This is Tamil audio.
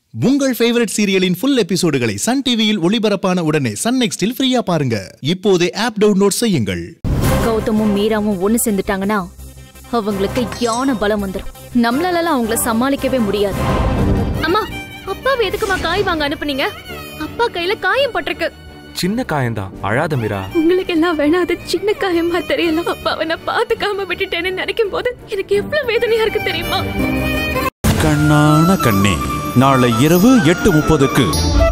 உங்கள் ஃபேவரட் சீரியலின் ஃபுல் எபிசோடுகளை சன் டிவியில் ஒளிபரப்பான உடனே சன் நெக்ஸ்டில் ஃப்ரீயா பாருங்க இப்போதே ஆப் டவுன்லோட் செய்யுங்கள் கௌதமும் மீராவும் ஒண்ணு சேர்ந்துட்டாங்கன்னா அவங்களுக்கு யான பலம் வந்துடும் நம்மளால அவங்கள சமாளிக்கவே முடியாது அம்மா அப்பாவை எதுக்குமா காய் வாங்க அனுப்புனீங்க அப்பா கையில காயம் பட்டிருக்கு சின்ன காயம்தான் அழாத மீரா உங்களுக்கு எல்லாம் வேணா அது சின்ன காயமா தெரியல அப்பாவை நான் பாத்துக்காம விட்டுட்டேன்னு நினைக்கும் போது எனக்கு எவ்வளவு வேதனையா இருக்கு தெரியுமா கண்ணான கண்ணே நாளை இரவு எட்டு முப்பதுக்கு